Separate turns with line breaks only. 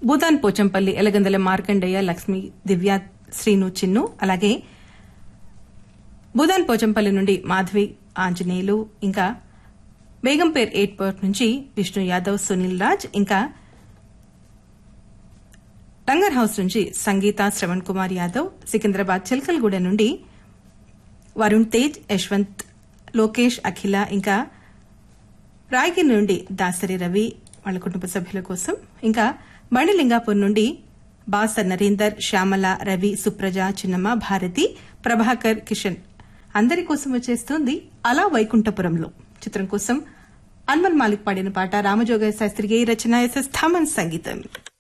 భూదాన్ పోచంపల్లి ఎలగందల మార్కండయ్య లక్ష్మి దివ్య శ్రీను చిన్ను అలాగే భూదాన్ పోచంపల్లి నుండి మాధవి ఆంజనేయులు ఇంకా బేగంపేర్ ఎయిర్పోర్ట్ నుంచి విష్ణు యాదవ్ సునీల్ రాజ్ ఇంకా లంగర్ హౌస్ నుంచి సంగీత శ్రవణ్ కుమార్ యాదవ్ సికింద్రాబాద్ చిల్కల్గూడ నుండి వరుణ్ తేజ్ యశ్వంత్ లోకేష్ అఖిల ఇంకా రాయగిరి నుండి దాసరి రవి వాళ్ళ కుటుంబ సభ్యుల కోసం ఇంకా బండిలింగాపూర్ నుండి బాసర్ నరేందర్ శ్యామల రవి సుప్రజ చిన్నమ్మ భారతి ప్రభాకర్ కిషన్ అందరి కోసం వచ్చేస్తోంది అలా వైకుంఠపురంలో చిత్రం కోసం అన్మల్ మాలిక్ పాడిన పాట రామజోగ శాస్త్రి రచన ఎస్ఎస్ థామన్ సంగీతం